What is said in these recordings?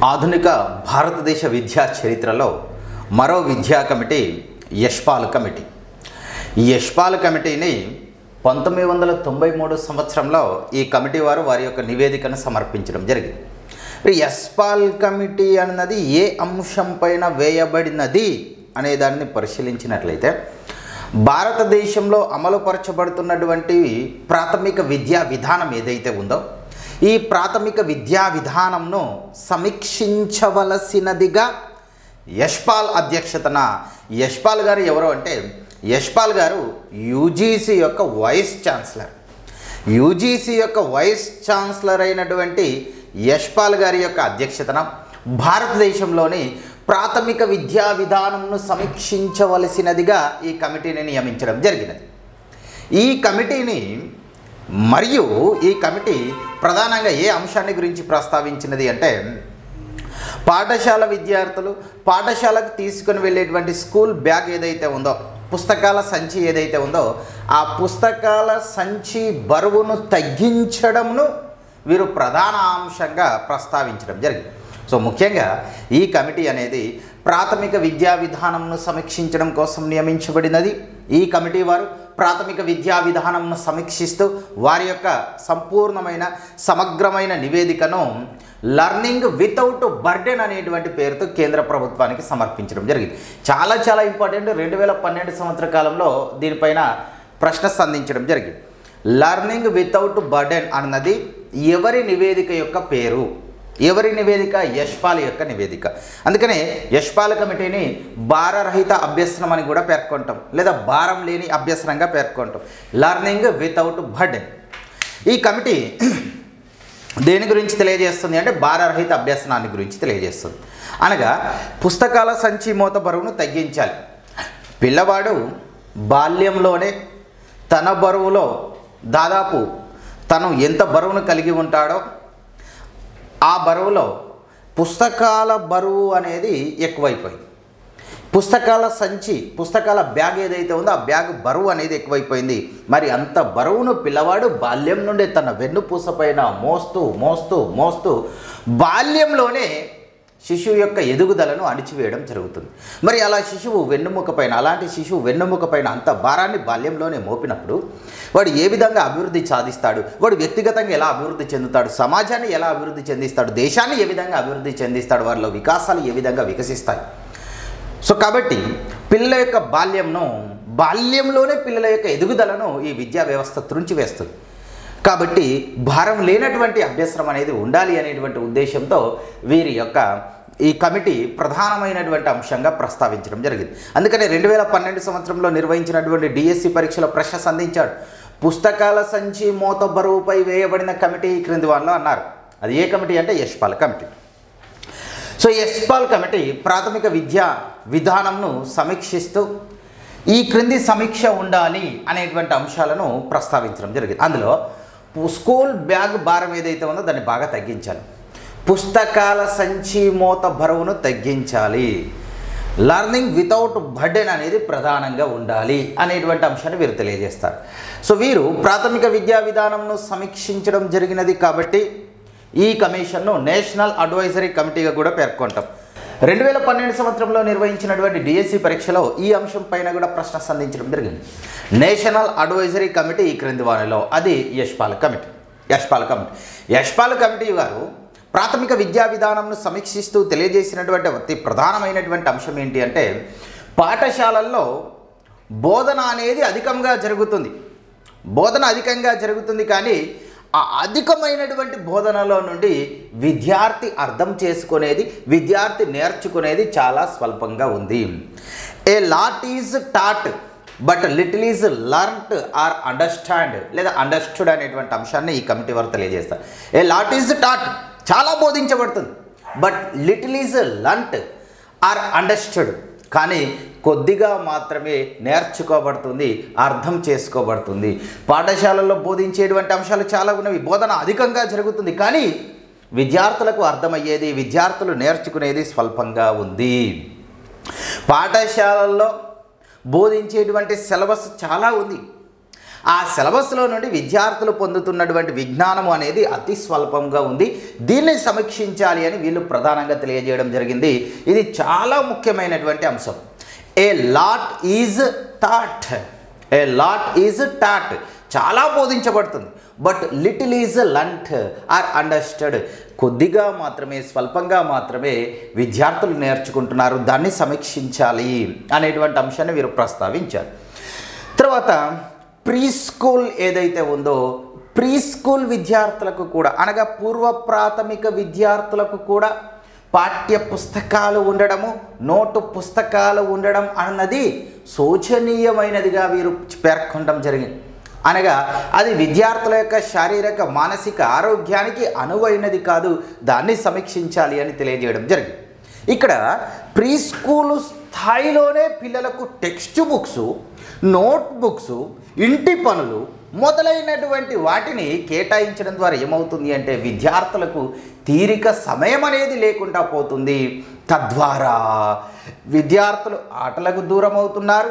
ఆధునిక భారతదేశ విద్యా చరిత్రలో మరో విద్యా కమిటీ యష్పాల్ కమిటీ ఈ యష్పాల్ కమిటీని పంతొమ్మిది వందల తొంభై మూడు సంవత్సరంలో ఈ కమిటీ వారు వారి యొక్క నివేదికను సమర్పించడం జరిగింది మరి యష్పాల్ కమిటీ అన్నది ఏ అంశం పైన వేయబడినది అనే దాన్ని పరిశీలించినట్లయితే భారతదేశంలో అమలుపరచబడుతున్నటువంటి ప్రాథమిక విద్యా విధానం ఏదైతే ఉందో ఈ ప్రాథమిక విద్యా విధానంను సమీక్షించవలసినదిగా యష్పాల్ అధ్యక్షతన యష్పాల్ గారు ఎవరు అంటే యష్పాల్ గారు యూజీసీ యొక్క వైస్ ఛాన్సలర్ యూజీసీ యొక్క వైస్ ఛాన్సలర్ అయినటువంటి యష్పాల్ గారి యొక్క అధ్యక్షతన భారతదేశంలోని ప్రాథమిక విద్యా విధానంను సమీక్షించవలసినదిగా ఈ కమిటీని నియమించడం జరిగినది ఈ కమిటీని మరియు ఈ కమిటీ ప్రధానంగా ఏ అంశాన్ని గురించి ప్రస్తావించినది అంటే పాఠశాల విద్యార్థులు పాఠశాలకు తీసుకుని వెళ్ళేటువంటి స్కూల్ బ్యాగ్ ఏదైతే ఉందో పుస్తకాల సంచి ఏదైతే ఉందో ఆ పుస్తకాల సంచి బరువును తగ్గించడంను వీరు ప్రధాన అంశంగా ప్రస్తావించడం జరిగింది సో ముఖ్యంగా ఈ కమిటీ అనేది ప్రాథమిక విద్యా విధానంను సమీక్షించడం కోసం నియమించబడినది ఈ కమిటీ వారు ప్రాథమిక విద్యా విధానంను సమీక్షిస్తూ వారి యొక్క సంపూర్ణమైన సమగ్రమైన నివేదికను లర్నింగ్ వితౌట్ బర్డెన్ అనేటువంటి పేరుతో కేంద్ర ప్రభుత్వానికి సమర్పించడం జరిగింది చాలా చాలా ఇంపార్టెంట్ రెండు వేల పన్నెండు సంవత్సర కాలంలో దీనిపైన ప్రశ్న సంధించడం జరిగింది లర్నింగ్ వితౌట్ బర్డెన్ అన్నది ఎవరి నివేదిక యొక్క పేరు ఎవరి నివేదిక యష్పాల్ యొక్క నివేదిక అందుకనే యష్పాల్ కమిటీని భారరహిత అభ్యసనం అని కూడా పేర్కొంటాం లేదా భారం లేని అభ్యసనంగా పేర్కొంటాం లర్నింగ్ వితౌట్ బర్డెన్ ఈ కమిటీ దేని గురించి తెలియజేస్తుంది అంటే భారరహిత అభ్యసనాన్ని గురించి తెలియజేస్తుంది అనగా పుస్తకాల సంచి మూత బరువును తగ్గించాలి పిల్లవాడు బాల్యంలోనే తన బరువులో దాదాపు తను ఎంత బరువును కలిగి ఉంటాడో ఆ బరువులో పుస్తకాల బరువు అనేది ఎక్కువైపోయింది పుస్తకాల సంచి పుస్తకాల బ్యాగ్ ఏదైతే ఉందో ఆ బ్యాగ్ బరువు అనేది ఎక్కువైపోయింది మరి అంత బరువును పిల్లవాడు బాల్యం నుండి తన వెన్నుపూస పైన మోస్తూ మోస్తూ మోస్తూ బాల్యంలోనే శిశువు యొక్క ఎదుగుదలను అణిచివేయడం జరుగుతుంది మరి అలా శిశువు వెన్నుముక పైన అలాంటి శిశువు వెన్నుముక పైన అంత భారాన్ని బాల్యంలోనే మోపినప్పుడు వాడు ఏ విధంగా అభివృద్ధి సాధిస్తాడు వాడు వ్యక్తిగతంగా ఎలా అభివృద్ధి చెందుతాడు సమాజాన్ని ఎలా అభివృద్ధి చెందిస్తాడు దేశాన్ని ఏ విధంగా అభివృద్ధి చెందిస్తాడు వారిలో వికాసాలు ఏ విధంగా వికసిస్తాయి సో కాబట్టి పిల్లల యొక్క బాల్యంను బాల్యంలోనే పిల్లల యొక్క ఎదుగుదలను ఈ విద్యా వ్యవస్థ త్రుంచి వేస్తుంది కాబట్టి భారం లేనటువంటి అభ్యసనం అనేది ఉండాలి అనేటువంటి ఉద్దేశంతో వీరి యొక్క ఈ కమిటీ ప్రధానమైనటువంటి అంశంగా ప్రస్తావించడం జరిగింది అందుకని రెండు వేల పన్నెండు సంవత్సరంలో నిర్వహించినటువంటి డిఎస్సి పరీక్షలో ప్రశ్న సంధించాడు పుస్తకాల సంచి మోత బరువుపై వేయబడిన కమిటీ ఈ క్రింది వాళ్ళు అన్నారు అది ఏ కమిటీ అంటే Yashpal committee so Yashpal committee ప్రాథమిక విద్యా విధానంను సమీక్షిస్తూ ఈ క్రింది సమీక్ష ఉండాలి అనేటువంటి అంశాలను ప్రస్తావించడం జరిగింది అందులో పు- స్కూల్ బ్యాగ్ భారం ఏదైతే ఉందో దాన్ని బాగా తగ్గించాలి పుస్తకాల సంచి మూత బరువును తగ్గించాలి లర్నింగ్ వితౌట్ బర్డెన్ అనేది ప్రధానంగా ఉండాలి అనేటువంటి అంశాన్ని వీరు తెలియజేస్తారు సో వీరు ప్రాథమిక విద్యా విధానంను సమీక్షించడం జరిగినది కాబట్టి ఈ కమిషన్ను నేషనల్ అడ్వైజరీ కమిటీగా కూడా పేర్కొంటాం రెండు వేల పన్నెండు సంవత్సరంలో నిర్వహించినటువంటి డిఎస్సి పరీక్షలో ఈ అంశం పైన కూడా ప్రశ్న సంధించడం జరిగింది నేషనల్ అడ్వైజరీ కమిటీ ఈ క్రింది వారిలో అది Yashpal committee Yashpal committee Yashpal committee వారు ప్రాథమిక విద్యా విధానంను సమీక్షిస్తూ తెలియజేసినటువంటి అతి ప్రధానమైనటువంటి అంశం ఏంటి అంటే పాఠశాలల్లో బోధన అనేది అధికంగా జరుగుతుంది బోధన అధికంగా జరుగుతుంది కానీ ఆ అధికమైనటువంటి బోధనలో నుండి విద్యార్థి అర్థం చేసుకునేది విద్యార్థి నేర్చుకునేది చాలా స్వల్పంగా ఉంది a lot is taught but little is learned or understand లేదా అండర్స్టూడ్ అనేటువంటి అంశాన్ని ఈ కమిటీ వారు తెలియజేస్తారు ఏ లాట్ ఈజ్ టాట్ చాలా బోధించబడుతుంది but little is learnt or understood కానీ కొద్దిగా మాత్రమే నేర్చుకోబడుతుంది అర్థం చేసుకోబడుతుంది పాఠశాలల్లో బోధించేటువంటి అంశాలు చాలా ఉన్నవి బోధన అధికంగా జరుగుతుంది కానీ విద్యార్థులకు అర్థమయ్యేది విద్యార్థులు నేర్చుకునేది స్వల్పంగా ఉంది పాఠశాలల్లో బోధించేటువంటి సిలబస్ చాలా ఉంది ఆ సిలబస్లో నుండి విద్యార్థులు పొందుతున్నటువంటి విజ్ఞానం అనేది అతి స్వల్పంగా ఉంది దీన్ని సమీక్షించాలి అని వీళ్ళు ప్రధానంగా తెలియజేయడం జరిగింది ఇది చాలా ముఖ్యమైనటువంటి అంశం a lot is taught a lot is taught చాలా బోధించబడుతుంది but little is learnt or understood కొద్దిగా మాత్రమే స్వల్పంగా మాత్రమే విద్యార్థులు నేర్చుకుంటున్నారు దాన్ని సమీక్షించాలి అనేటువంటి అంశాన్ని వీరు ప్రస్తావించారు తర్వాత ప్రీ స్కూల్ ఏదైతే ఉందో ప్రీ స్కూల్ విద్యార్థులకు కూడా అనగా పూర్వ ప్రాథమిక విద్యార్థులకు కూడా పాఠ్య పుస్తకాలు ఉండడము నోటు పుస్తకాలు ఉండడం అన్నది శోచనీయమైనదిగా వీరు పేర్కొనడం జరిగింది అనగా అది విద్యార్థుల యొక్క శారీరక మానసిక ఆరోగ్యానికి అనువైనది కాదు దాన్ని సమీక్షించాలి అని తెలియజేయడం జరిగింది ఇక్కడ ప్రీ స్కూల్ స్థాయిలోనే పిల్లలకు టెక్స్ట్ బుక్స్ నోట్ బుక్స్ ఇంటి పనులు మొదలైనటువంటి వాటిని కేటాయించడం ద్వారా ఏమవుతుంది అంటే విద్యార్థులకు తీరిక సమయం అనేది లేకుండా పోతుంది తద్వారా విద్యార్థులు ఆటలకు దూరం అవుతున్నారు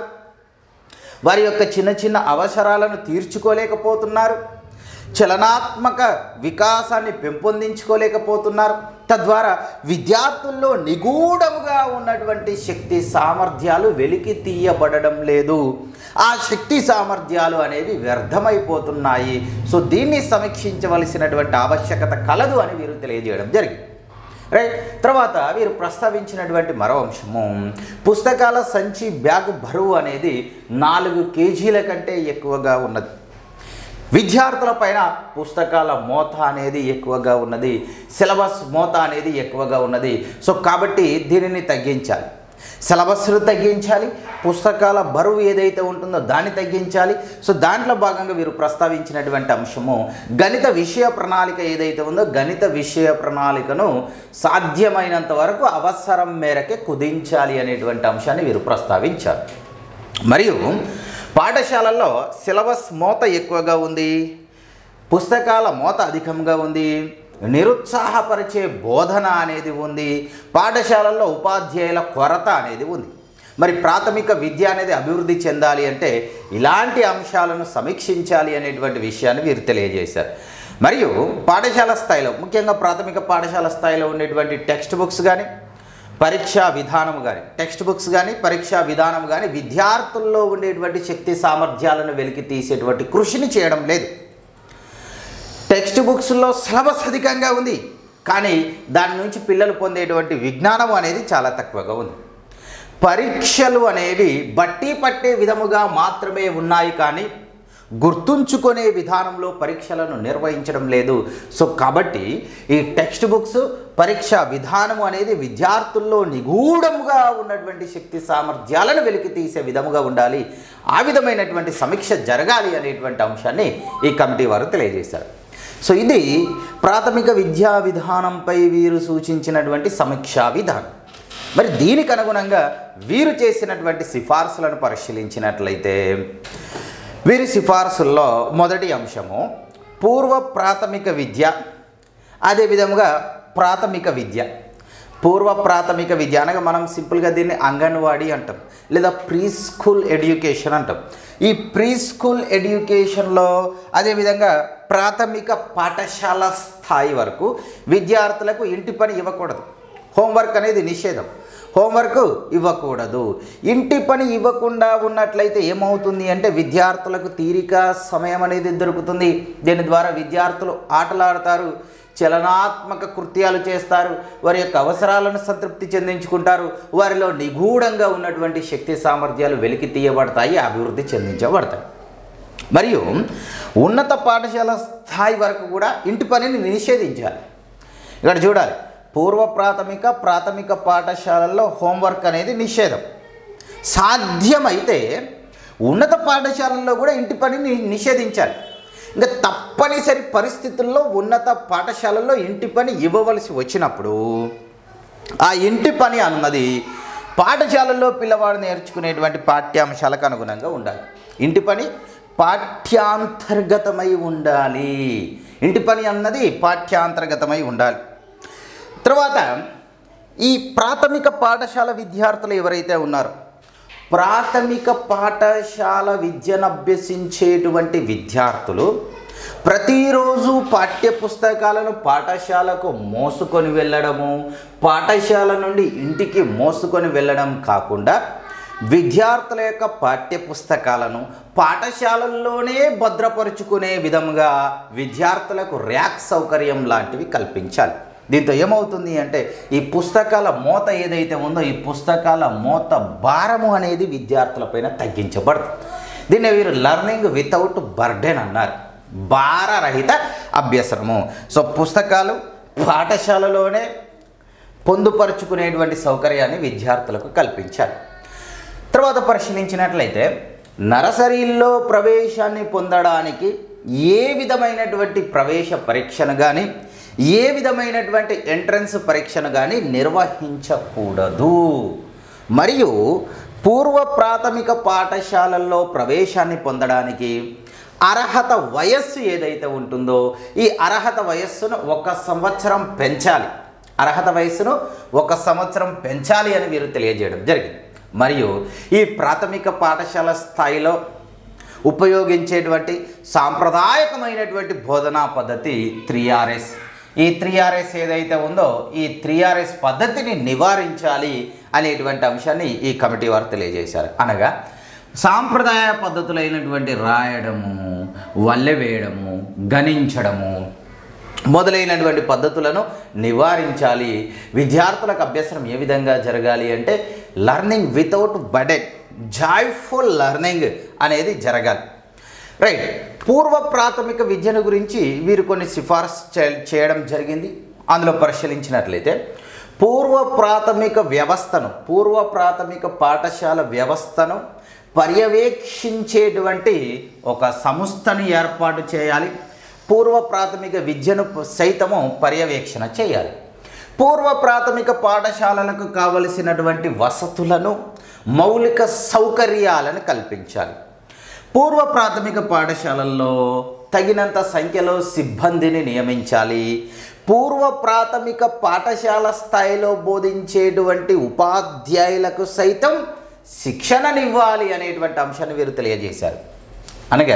వారి యొక్క చిన్న చిన్న అవసరాలను తీర్చుకోలేకపోతున్నారు చలనాత్మక వికాసాన్ని పెంపొందించుకోలేకపోతున్నారు తద్వారా విద్యార్థుల్లో నిగూఢముగా ఉన్నటువంటి శక్తి సామర్థ్యాలు వెలికి తీయబడడం లేదు ఆ శక్తి సామర్థ్యాలు అనేవి వ్యర్థమైపోతున్నాయి సో దీన్ని సమీక్షించవలసినటువంటి ఆవశ్యకత కలదు అని వీరు తెలియజేయడం జరిగింది రైట్ తర్వాత వీరు ప్రస్తావించినటువంటి మరో అంశము పుస్తకాల సంచి బ్యాగ్ బరువు అనేది నాలుగు కేజీల కంటే ఎక్కువగా ఉన్నది విద్యార్థుల పైన పుస్తకాల మోత అనేది ఎక్కువగా ఉన్నది సిలబస్ మోత అనేది ఎక్కువగా ఉన్నది సో కాబట్టి దీనిని తగ్గించాలి సిలబస్ను తగ్గించాలి పుస్తకాల బరువు ఏదైతే ఉంటుందో దాన్ని తగ్గించాలి సో దాంట్లో భాగంగా వీరు ప్రస్తావించినటువంటి అంశము గణిత విషయ ప్రణాళిక ఏదైతే ఉందో గణిత విషయ ప్రణాళికను సాధ్యమైనంత వరకు అవసరం మేరకే కుదించాలి అనేటువంటి అంశాన్ని వీరు ప్రస్తావించారు మరియు పాఠశాలల్లో సిలబస్ మోత ఎక్కువగా ఉంది పుస్తకాల మోత అధికంగా ఉంది నిరుత్సాహపరిచే బోధన అనేది ఉంది పాఠశాలల్లో ఉపాధ్యాయుల కొరత అనేది ఉంది మరి ప్రాథమిక విద్య అనేది అభివృద్ధి చెందాలి అంటే ఇలాంటి అంశాలను సమీక్షించాలి అనేటువంటి విషయాన్ని వీరు తెలియజేశారు మరియు పాఠశాల స్థాయిలో ముఖ్యంగా ప్రాథమిక పాఠశాల స్థాయిలో ఉండేటువంటి టెక్స్ట్ బుక్స్ కానీ పరీక్షా విధానం కానీ టెక్స్ట్ బుక్స్ కానీ పరీక్షా విధానం కానీ విద్యార్థుల్లో ఉండేటువంటి శక్తి సామర్థ్యాలను వెలికి తీసేటువంటి కృషిని చేయడం లేదు టెక్స్ట్ బుక్స్లో సిలబస్ అధికంగా ఉంది కానీ దాని నుంచి పిల్లలు పొందేటువంటి విజ్ఞానం అనేది చాలా తక్కువగా ఉంది పరీక్షలు అనేవి బట్టి పట్టే విధముగా మాత్రమే ఉన్నాయి కానీ గుర్తుంచుకునే విధానంలో పరీక్షలను నిర్వహించడం లేదు సో కాబట్టి ఈ టెక్స్ట్ బుక్స్ పరీక్ష విధానము అనేది విద్యార్థుల్లో నిగూఢముగా ఉన్నటువంటి శక్తి సామర్థ్యాలను వెలికి తీసే విధముగా ఉండాలి ఆ విధమైనటువంటి సమీక్ష జరగాలి అనేటువంటి అంశాన్ని ఈ కమిటీ వారు తెలియజేశారు సో ఇది ప్రాథమిక విద్యా విధానంపై వీరు సూచించినటువంటి సమీక్షా విధానం మరి దీనికి అనుగుణంగా వీరు చేసినటువంటి సిఫార్సులను పరిశీలించినట్లయితే వీరి సిఫార్సుల్లో మొదటి అంశము పూర్వ ప్రాథమిక విద్య అదేవిధంగా ప్రాథమిక విద్య పూర్వ ప్రాథమిక విద్య అనగా మనం సింపుల్గా దీన్ని అంగన్వాడీ అంటాం లేదా ప్రీ స్కూల్ ఎడ్యుకేషన్ అంటాం ఈ ప్రీ స్కూల్ ఎడ్యుకేషన్లో అదేవిధంగా ప్రాథమిక పాఠశాల స్థాయి వరకు విద్యార్థులకు ఇంటి పని ఇవ్వకూడదు హోంవర్క్ అనేది నిషేధం హోంవర్క్ ఇవ్వకూడదు ఇంటి పని ఇవ్వకుండా ఉన్నట్లయితే ఏమవుతుంది అంటే విద్యార్థులకు తీరిక సమయం అనేది దొరుకుతుంది దీని ద్వారా విద్యార్థులు ఆటలాడతారు చలనాత్మక కృత్యాలు చేస్తారు వారి యొక్క అవసరాలను సంతృప్తి చెందించుకుంటారు వారిలో నిగూఢంగా ఉన్నటువంటి శక్తి సామర్థ్యాలు వెలికి తీయబడతాయి అభివృద్ధి చెందించబడతాయి మరియు ఉన్నత పాఠశాల స్థాయి వరకు కూడా ఇంటి పనిని నిషేధించాలి ఇక్కడ చూడాలి పూర్వ ప్రాథమిక ప్రాథమిక పాఠశాలల్లో హోంవర్క్ అనేది నిషేధం సాధ్యమైతే ఉన్నత పాఠశాలల్లో కూడా ఇంటి పనిని నిషేధించాలి ఇంకా తప్పనిసరి పరిస్థితుల్లో ఉన్నత పాఠశాలల్లో ఇంటి పని ఇవ్వవలసి వచ్చినప్పుడు ఆ ఇంటి పని అన్నది పాఠశాలల్లో పిల్లవాడు నేర్చుకునేటువంటి పాఠ్యాంశాలకు అనుగుణంగా ఉండాలి ఇంటి పని పాఠ్యాంతర్గతమై ఉండాలి ఇంటి పని అన్నది పాఠ్యాంతర్గతమై ఉండాలి తర్వాత ఈ ప్రాథమిక పాఠశాల విద్యార్థులు ఎవరైతే ఉన్నారో ప్రాథమిక పాఠశాల విద్యను అభ్యసించేటువంటి విద్యార్థులు ప్రతిరోజు పాఠ్య పుస్తకాలను పాఠశాలకు మోసుకొని వెళ్ళడము పాఠశాల నుండి ఇంటికి మోసుకొని వెళ్ళడం కాకుండా విద్యార్థుల యొక్క పాఠ్య పుస్తకాలను పాఠశాలల్లోనే భద్రపరుచుకునే విధంగా విద్యార్థులకు ర్యాక్ సౌకర్యం లాంటివి కల్పించాలి దీంతో ఏమవుతుంది అంటే ఈ పుస్తకాల మోత ఏదైతే ఉందో ఈ పుస్తకాల మోత భారము అనేది విద్యార్థులపైన తగ్గించబడుతుంది దీన్ని వీరు లర్నింగ్ వితౌట్ బర్డెన్ అన్నారు భారరహిత అభ్యసనము సో పుస్తకాలు పాఠశాలలోనే పొందుపరుచుకునేటువంటి సౌకర్యాన్ని విద్యార్థులకు కల్పించాలి తర్వాత పరిశీలించినట్లయితే నర్సరీల్లో ప్రవేశాన్ని పొందడానికి ఏ విధమైనటువంటి ప్రవేశ పరీక్షను కానీ ఏ విధమైనటువంటి ఎంట్రన్స్ పరీక్షను కానీ నిర్వహించకూడదు మరియు పూర్వ ప్రాథమిక పాఠశాలల్లో ప్రవేశాన్ని పొందడానికి అర్హత వయస్సు ఏదైతే ఉంటుందో ఈ అర్హత వయస్సును ఒక సంవత్సరం పెంచాలి అర్హత వయస్సును ఒక సంవత్సరం పెంచాలి అని వీరు తెలియజేయడం జరిగింది మరియు ఈ ప్రాథమిక పాఠశాల స్థాయిలో ఉపయోగించేటువంటి సాంప్రదాయకమైనటువంటి బోధనా పద్ధతి త్రీ ఆర్ఎస్ ఈ త్రీ ఆర్ఎస్ ఏదైతే ఉందో ఈ త్రీ ఆర్ఎస్ పద్ధతిని నివారించాలి అనేటువంటి అంశాన్ని ఈ కమిటీ వారు తెలియజేశారు అనగా సాంప్రదాయ పద్ధతులైనటువంటి రాయడము వల్లె వేయడము గణించడము మొదలైనటువంటి పద్ధతులను నివారించాలి విద్యార్థులకు అభ్యసనం ఏ విధంగా జరగాలి అంటే learning without burden joyful learning అనేది జరగాలి రైట్ పూర్వ ప్రాథమిక విద్యను గురించి వీరు కొన్ని సిఫార్సు చే- చేయడం జరిగింది అందులో పరిశీలించినట్లయితే పూర్వ ప్రాథమిక వ్యవస్థను పూర్వ ప్రాథమిక పాఠశాల వ్యవస్థను పర్యవేక్షించేటువంటి ఒక సంస్థను ఏర్పాటు చేయాలి పూర్వ ప్రాథమిక విద్యను సైతము పర్యవేక్షణ చేయాలి పూర్వ ప్రాథమిక పాఠశాలలకు కావలసినటువంటి వసతులను మౌలిక సౌకర్యాలను కల్పించాలి పూర్వ ప్రాథమిక పాఠశాలల్లో తగినంత సంఖ్యలో సిబ్బందిని నియమించాలి పూర్వ ప్రాథమిక పాఠశాల స్థాయిలో బోధించేటువంటి ఉపాధ్యాయులకు సైతం శిక్షణనివ్వాలి అనేటువంటి అంశాన్ని వీరు తెలియజేశారు అనగా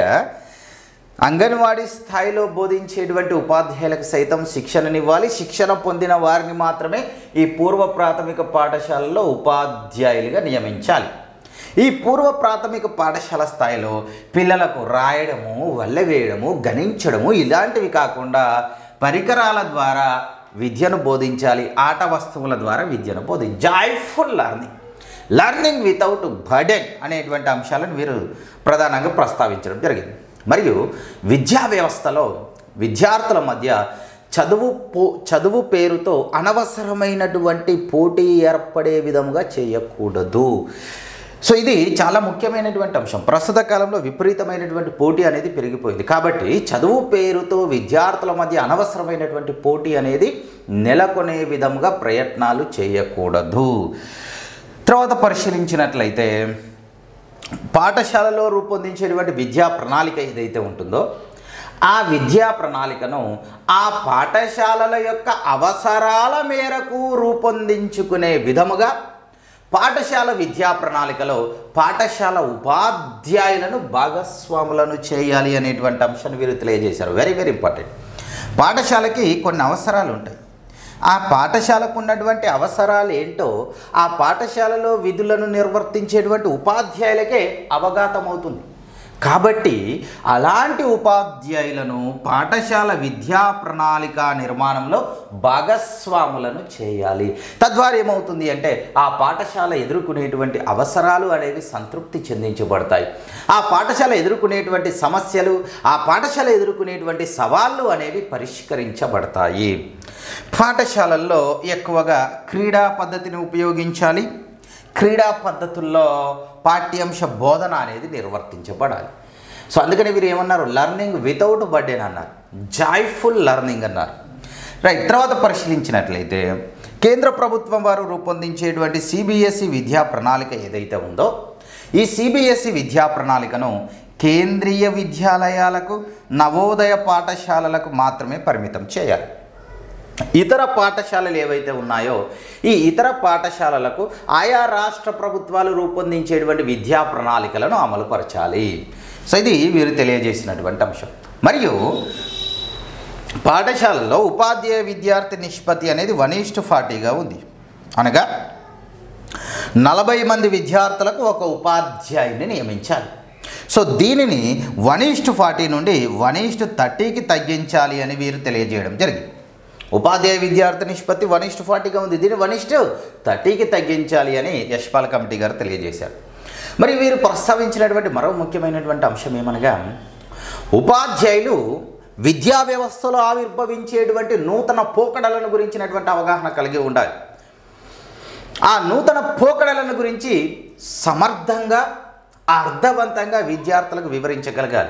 అంగన్వాడీ స్థాయిలో బోధించేటువంటి ఉపాధ్యాయులకు సైతం శిక్షణనివ్వాలి శిక్షణ పొందిన వారిని మాత్రమే ఈ పూర్వ ప్రాథమిక పాఠశాలలో ఉపాధ్యాయులుగా నియమించాలి ఈ పూర్వ ప్రాథమిక పాఠశాల స్థాయిలో పిల్లలకు రాయడము వల్ల వేయడము గణించడము ఇలాంటివి కాకుండా పరికరాల ద్వారా విద్యను బోధించాలి ఆట వస్తువుల ద్వారా విద్యను బోధి joyful learning learning without burden అనేటువంటి అంశాలను వీరు ప్రధానంగా ప్రస్తావించడం జరిగింది మరియు విద్యా వ్యవస్థలో విద్యార్థుల మధ్య చదువు పో చదువు పేరుతో అనవసరమైనటువంటి పోటీ ఏర్పడే విధముగా చేయకూడదు సో ఇది చాలా ముఖ్యమైనటువంటి అంశం ప్రస్తుత కాలంలో విపరీతమైనటువంటి పోటీ అనేది పెరిగిపోయింది కాబట్టి చదువు పేరుతో విద్యార్థుల మధ్య అనవసరమైనటువంటి పోటీ అనేది నెలకొనే విధంగా ప్రయత్నాలు చేయకూడదు తర్వాత పరిశీలించినట్లయితే పాఠశాలలో రూపొందించేటువంటి విద్యా ప్రణాళిక ఏదైతే ఉంటుందో ఆ విద్యా ప్రణాళికను ఆ పాఠశాలల యొక్క అవసరాల మేరకు రూపొందించుకునే విధముగా పాఠశాల విద్యా ప్రణాళికలో పాఠశాల ఉపాధ్యాయులను భాగస్వాములను చేయాలి అనేటువంటి అంశాన్ని వీరు తెలియజేశారు వెరీ వెరీ ఇంపార్టెంట్ పాఠశాలకి కొన్ని అవసరాలు ఉంటాయి ఆ పాఠశాలకు ఉన్నటువంటి అవసరాలు ఏంటో ఆ పాఠశాలలో విధులను నిర్వర్తించేటువంటి ఉపాధ్యాయులకే అవగాతమవుతుంది కాబట్టి అలాంటి ఉపాధ్యాయులను పాఠశాల విద్యా ప్రణాళిక నిర్మాణంలో భాగస్వాములను చేయాలి తద్వారా ఏమవుతుంది అంటే ఆ పాఠశాల ఎదుర్కొనేటువంటి అవసరాలు అనేవి సంతృప్తి చెందించబడతాయి ఆ పాఠశాల ఎదుర్కొనేటువంటి సమస్యలు ఆ పాఠశాల ఎదుర్కొనేటువంటి సవాళ్ళు అనేవి పరిష్కరించబడతాయి పాఠశాలల్లో ఎక్కువగా క్రీడా పద్ధతిని ఉపయోగించాలి క్రీడా పద్ధతుల్లో పాఠ్యాంశ బోధన అనేది నిర్వర్తించబడాలి సో అందుకని వీరు ఏమన్నారు లర్నింగ్ వితౌట్ బర్డెన్ అన్నారు జాయ్ఫుల్ లర్నింగ్ అన్నారు రైట్ తర్వాత పరిశీలించినట్లయితే కేంద్ర ప్రభుత్వం వారు రూపొందించేటువంటి సిబిఎస్ఈ విద్యా ప్రణాళిక ఏదైతే ఉందో ఈ సిబిఎస్ఈ విద్యా ప్రణాళికను కేంద్రీయ విద్యాలయాలకు నవోదయ పాఠశాలలకు మాత్రమే పరిమితం చేయాలి ఇతర పాఠశాలలు ఏవైతే ఉన్నాయో ఈ ఇతర పాఠశాలలకు ఆయా రాష్ట్ర ప్రభుత్వాలు రూపొందించేటువంటి విద్యా ప్రణాళికలను అమలుపరచాలి సో ఇది వీరు తెలియజేసినటువంటి అంశం మరియు పాఠశాలలో ఉపాధ్యాయ విద్యార్థి నిష్పత్తి అనేది వన్ ఈస్ట్ ఫార్టీగా ఉంది అనగా నలభై మంది విద్యార్థులకు ఒక ఉపాధ్యాయుని నియమించాలి సో దీనిని వన్ ఈస్ట్ ఫార్టీ నుండి వన్ ఈస్ట్ థర్టీకి తగ్గించాలి అని వీరు తెలియజేయడం జరిగింది ఉపాధ్యాయ విద్యార్థి నిష్పత్తి వన్ ఈస్ట్ ఫార్టీగా ఉంది దీన్ని వన్ ఈస్ట్ థర్టీకి తగ్గించాలి అని యశ్పాల్ కమిటీ గారు తెలియజేశారు మరి వీరు ప్రస్తావించినటువంటి మరో ముఖ్యమైనటువంటి అంశం ఏమనగా ఉపాధ్యాయులు విద్యా వ్యవస్థలో ఆవిర్భవించేటువంటి నూతన పోకడలను గురించినటువంటి అవగాహన కలిగి ఉండాలి ఆ నూతన పోకడలను గురించి సమర్థంగా అర్థవంతంగా విద్యార్థులకు వివరించగలగాలి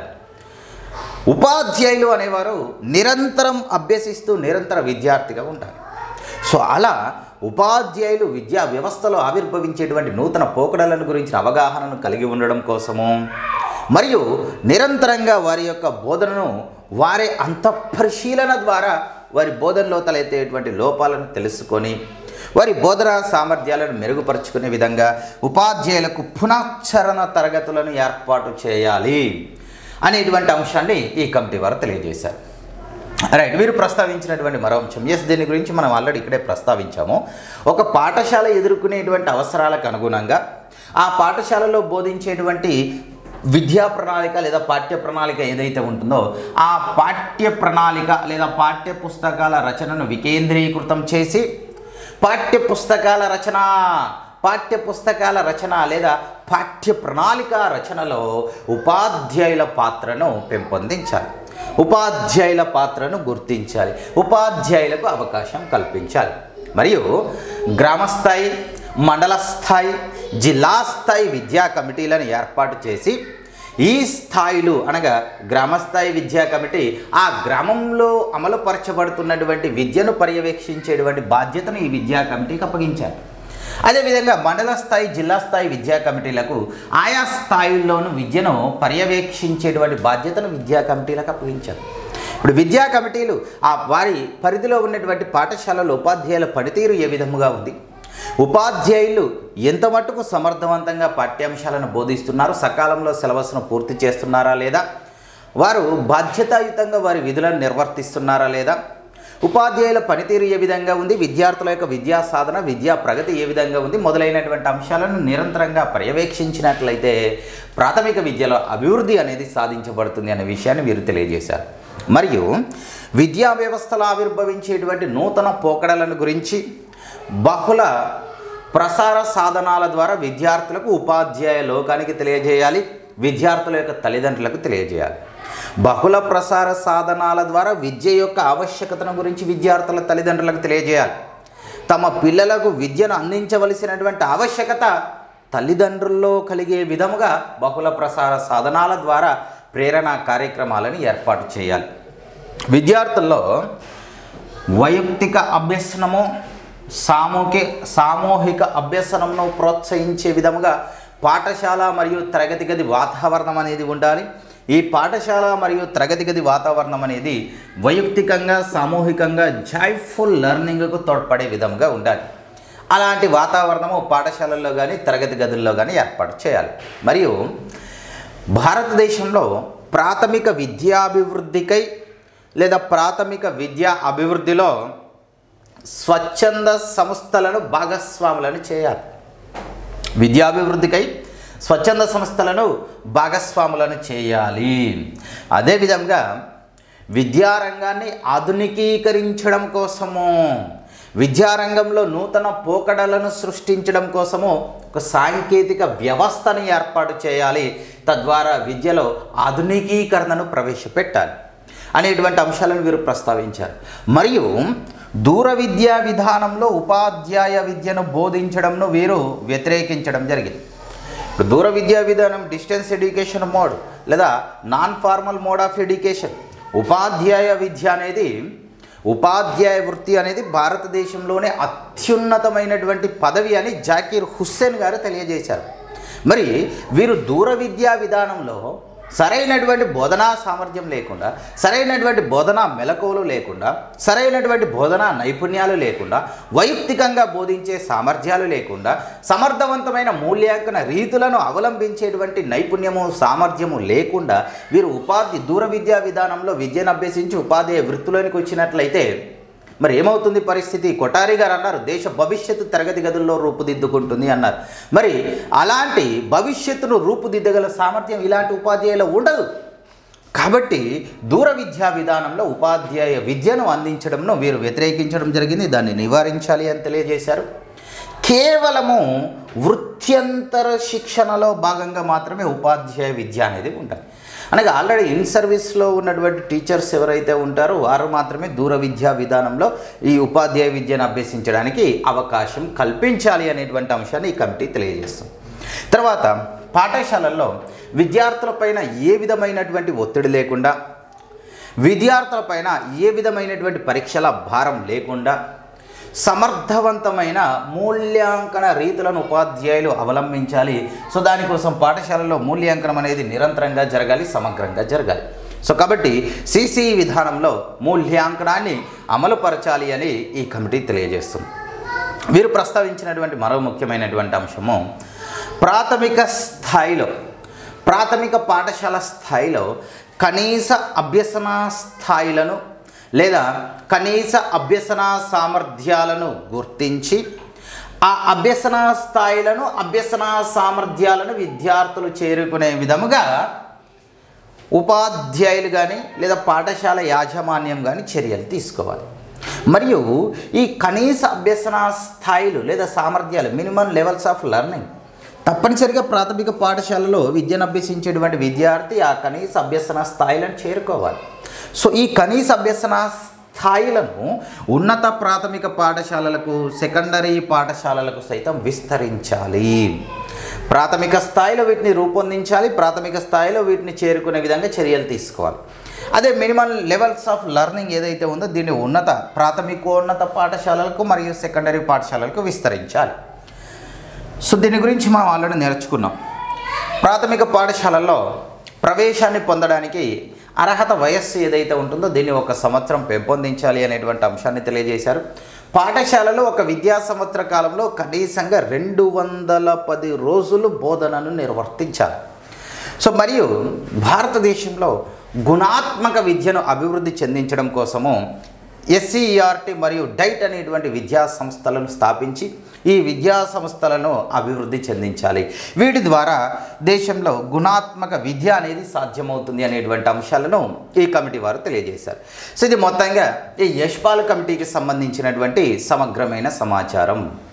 ఉపాధ్యాయులు అనేవారు నిరంతరం అభ్యసిస్తూ నిరంతర విద్యార్థిగా ఉంటారు సో అలా ఉపాధ్యాయులు విద్యా వ్యవస్థలో ఆవిర్భవించేటువంటి నూతన పోకడలను గురించిన అవగాహనను కలిగి ఉండడం కోసము మరియు నిరంతరంగా వారి యొక్క బోధనను వారి అంతఃపరిశీలన ద్వారా వారి బోధనలో తలెత్తేటువంటి లోపాలను తెలుసుకొని వారి బోధనా సామర్థ్యాలను మెరుగుపరుచుకునే విధంగా ఉపాధ్యాయులకు పునశ్చరణ తరగతులను ఏర్పాటు చేయాలి అనేటువంటి అంశాన్ని ఈ కమిటీ వారు తెలియజేశారు రైట్ వీరు ప్రస్తావించినటువంటి మరో అంశం ఎస్ దీని గురించి మనం ఆల్రెడీ ఇక్కడే ప్రస్తావించాము ఒక పాఠశాల ఎదుర్కొనేటువంటి అవసరాలకు అనుగుణంగా ఆ పాఠశాలలో బోధించేటువంటి విద్యా ప్రణాళిక లేదా పాఠ్య ప్రణాళిక ఏదైతే ఉంటుందో ఆ పాఠ్య ప్రణాళిక లేదా పాఠ్య పుస్తకాల రచనను వికేంద్రీకృతం చేసి పాఠ్య పుస్తకాల రచన పాఠ్య పుస్తకాల రచన లేదా పాఠ్య ప్రణాళిక రచనలో ఉపాధ్యాయుల పాత్రను పెంపొందించాలి ఉపాధ్యాయుల పాత్రను గుర్తించాలి ఉపాధ్యాయులకు అవకాశం కల్పించాలి మరియు గ్రామస్థాయి మండల స్థాయి జిల్లా స్థాయి విద్యా కమిటీలను ఏర్పాటు చేసి ఈ స్థాయిలు అనగా గ్రామస్థాయి విద్యా కమిటీ ఆ గ్రామంలో అమలుపరచబడుతున్నటువంటి విద్యను పర్యవేక్షించేటువంటి బాధ్యతను ఈ విద్యా కమిటీకి అప్పగించాలి అదేవిధంగా మండల స్థాయి జిల్లా స్థాయి విద్యా కమిటీలకు ఆయా స్థాయిల్లోనూ విద్యను పర్యవేక్షించేటువంటి బాధ్యతను విద్యా కమిటీలకు అప్పగించారు ఇప్పుడు విద్యా కమిటీలు ఆ వారి పరిధిలో ఉన్నటువంటి పాఠశాలలో ఉపాధ్యాయుల పనితీరు ఏ విధముగా ఉంది ఉపాధ్యాయులు ఎంత మట్టుకు సమర్థవంతంగా పాఠ్యాంశాలను బోధిస్తున్నారు సకాలంలో సిలబస్ను పూర్తి చేస్తున్నారా లేదా వారు బాధ్యతాయుతంగా వారి విధులను నిర్వర్తిస్తున్నారా లేదా ఉపాధ్యాయుల పనితీరు ఏ విధంగా ఉంది విద్యార్థుల యొక్క విద్యా సాధన విద్యా ప్రగతి ఏ విధంగా ఉంది మొదలైనటువంటి అంశాలను నిరంతరంగా పర్యవేక్షించినట్లయితే ప్రాథమిక విద్యలో అభివృద్ధి అనేది సాధించబడుతుంది అనే విషయాన్ని వీరు తెలియజేశారు మరియు విద్యా వ్యవస్థలో ఆవిర్భవించేటువంటి నూతన పోకడలను గురించి బహుళ ప్రసార సాధనాల ద్వారా విద్యార్థులకు ఉపాధ్యాయ లోకానికి తెలియజేయాలి విద్యార్థుల యొక్క తల్లిదండ్రులకు తెలియజేయాలి బహుళ ప్రసార సాధనాల ద్వారా విద్య యొక్క ఆవశ్యకతను గురించి విద్యార్థుల తల్లిదండ్రులకు తెలియజేయాలి తమ పిల్లలకు విద్యను అందించవలసినటువంటి ఆవశ్యకత తల్లిదండ్రుల్లో కలిగే విధముగా బహుళ ప్రసార సాధనాల ద్వారా ప్రేరణ కార్యక్రమాలను ఏర్పాటు చేయాలి విద్యార్థుల్లో వైయక్తిక అభ్యసనము సామూహిక సామూహిక అభ్యసనంను ప్రోత్సహించే విధముగా పాఠశాల మరియు తరగతి గది వాతావరణం అనేది ఉండాలి ఈ పాఠశాల మరియు తరగతి గది వాతావరణం అనేది వైయక్తికంగా సామూహికంగా జాయ్ఫుల్ లెర్నింగ్కు తోడ్పడే విధంగా ఉండాలి అలాంటి వాతావరణము పాఠశాలల్లో కానీ తరగతి గదుల్లో కానీ ఏర్పాటు చేయాలి మరియు భారతదేశంలో ప్రాథమిక విద్యాభివృద్ధికై లేదా ప్రాథమిక విద్యా అభివృద్ధిలో స్వచ్ఛంద సంస్థలను భాగస్వాములను చేయాలి విద్యాభివృద్ధికై స్వచ్ఛంద సంస్థలను భాగస్వాములను చేయాలి అదేవిధంగా విద్యారంగాన్ని ఆధునికీకరించడం కోసము విద్యారంగంలో నూతన పోకడలను సృష్టించడం కోసము ఒక సాంకేతిక వ్యవస్థను ఏర్పాటు చేయాలి తద్వారా విద్యలో ఆధునికీకరణను ప్రవేశపెట్టాలి అనేటువంటి అంశాలను వీరు ప్రస్తావించారు మరియు దూర విద్యా విధానంలో ఉపాధ్యాయ విద్యను బోధించడంను వీరు వ్యతిరేకించడం జరిగింది ఇప్పుడు దూర విద్యా విధానం డిస్టెన్స్ ఎడ్యుకేషన్ మోడ్ లేదా non formal mode of education ఉపాధ్యాయ విద్య అనేది ఉపాధ్యాయ వృత్తి అనేది భారతదేశంలోనే అత్యున్నతమైనటువంటి పదవి అని జాకీర్ హుస్సేన్ గారు తెలియజేశారు మరి వీరు దూర విద్యా విధానంలో సరైనటువంటి బోధనా సామర్థ్యం లేకుండా సరైనటువంటి బోధనా మెలకువలు లేకుండా సరైనటువంటి బోధనా నైపుణ్యాలు లేకుండా వైయక్తికంగా బోధించే సామర్థ్యాలు లేకుండా సమర్థవంతమైన మూల్యాంకన రీతులను అవలంబించేటువంటి నైపుణ్యము సామర్థ్యము లేకుండా వీరు ఉపాధి దూర విద్యా విధానంలో విద్యను అభ్యసించి ఉపాధ్యాయ వృత్తిలోనికి వచ్చినట్లయితే మరి ఏమవుతుంది పరిస్థితి కొటారి గారు అన్నారు దేశ భవిష్యత్తు తరగతి గదుల్లో రూపుదిద్దుకుంటుంది అన్నారు మరి అలాంటి భవిష్యత్తును రూపుదిద్దగల సామర్థ్యం ఇలాంటి ఉపాధ్యాయులు ఉండదు కాబట్టి దూర విద్యా విధానంలో ఉపాధ్యాయ విద్యను అందించడంను వీరు వ్యతిరేకించడం జరిగింది దాన్ని నివారించాలి అని తెలియజేశారు కేవలము వృత్యంతర శిక్షణలో భాగంగా మాత్రమే ఉపాధ్యాయ విద్య అనేది ఉంటుంది అనగా ఆల్రెడీ ఇన్ సర్వీస్లో ఉన్నటువంటి టీచర్స్ ఎవరైతే ఉంటారో వారు మాత్రమే దూర విద్యా విధానంలో ఈ ఉపాధ్యాయ విద్యను అభ్యసించడానికి అవకాశం కల్పించాలి అనేటువంటి అంశాన్ని ఈ కమిటీ తెలియజేస్తుంది తర్వాత పాఠశాలల్లో విద్యార్థులపైన ఏ విధమైనటువంటి ఒత్తిడి లేకుండా విద్యార్థులపైన ఏ విధమైనటువంటి పరీక్షల భారం లేకుండా సమర్థవంతమైన మూల్యాంకన రీతులను ఉపాధ్యాయులు అవలంబించాలి సో దానికోసం పాఠశాలలో మూల్యాంకనం అనేది నిరంతరంగా జరగాలి సమగ్రంగా జరగాలి సో కాబట్టి సిసి విధానంలో మూల్యాంకనాన్ని అమలుపరచాలి అని ఈ కమిటీ తెలియజేస్తుంది వీరు ప్రస్తావించినటువంటి మరో ముఖ్యమైనటువంటి అంశము ప్రాథమిక స్థాయిలో ప్రాథమిక పాఠశాల స్థాయిలో కనీస అభ్యసన స్థాయిలను లేదా కనీస అభ్యసన సామర్థ్యాలను గుర్తించి ఆ అభ్యసన స్థాయిలను అభ్యసన సామర్థ్యాలను విద్యార్థులు చేరుకునే విధముగా ఉపాధ్యాయులు కానీ లేదా పాఠశాల యాజమాన్యం కానీ చర్యలు తీసుకోవాలి మరియు ఈ కనీస అభ్యసన స్థాయిలు లేదా సామర్థ్యాలు మినిమం లెవెల్స్ ఆఫ్ లెర్నింగ్ తప్పనిసరిగా ప్రాథమిక పాఠశాలలో విద్యను అభ్యసించేటువంటి విద్యార్థి ఆ కనీస అభ్యసన స్థాయిలను చేరుకోవాలి సో ఈ కనీస అభ్యసన స్థాయిలను ఉన్నత ప్రాథమిక పాఠశాలలకు సెకండరీ పాఠశాలలకు సైతం విస్తరించాలి ప్రాథమిక స్థాయిలో వీటిని రూపొందించాలి ప్రాథమిక స్థాయిలో వీటిని చేరుకునే విధంగా చర్యలు తీసుకోవాలి అదే మినిమం లెవెల్స్ ఆఫ్ లెర్నింగ్ ఏదైతే ఉందో దీన్ని ఉన్నత ప్రాథమికోన్నత పాఠశాలలకు మరియు సెకండరీ పాఠశాలలకు విస్తరించాలి సో దీని గురించి మనం ఆల్రెడీ నేర్చుకున్నాం ప్రాథమిక పాఠశాలల్లో ప్రవేశాన్ని పొందడానికి అర్హత వయస్సు ఏదైతే ఉంటుందో దీన్ని ఒక సంవత్సరం పెంపొందించాలి అనేటువంటి అంశాన్ని తెలియజేశారు పాఠశాలలో ఒక విద్యా సంవత్సర కాలంలో కనీసంగా రెండు వందల పది రోజులు బోధనను నిర్వర్తించాలి సో మరియు భారతదేశంలో గుణాత్మక విద్యను అభివృద్ధి చెందించడం కోసము ఎస్సీఆర్టీ మరియు డైట్ అనేటువంటి విద్యా సంస్థలను స్థాపించి ఈ విద్యా సంస్థలను అభివృద్ధి చెందించాలి వీటి ద్వారా దేశంలో గుణాత్మక విద్య అనేది సాధ్యమవుతుంది అనేటువంటి అంశాలను ఈ కమిటీ వారు తెలియజేశారు సో ఇది మొత్తంగా ఈ యశ్పాల్ కమిటీకి సంబంధించినటువంటి సమగ్రమైన సమాచారం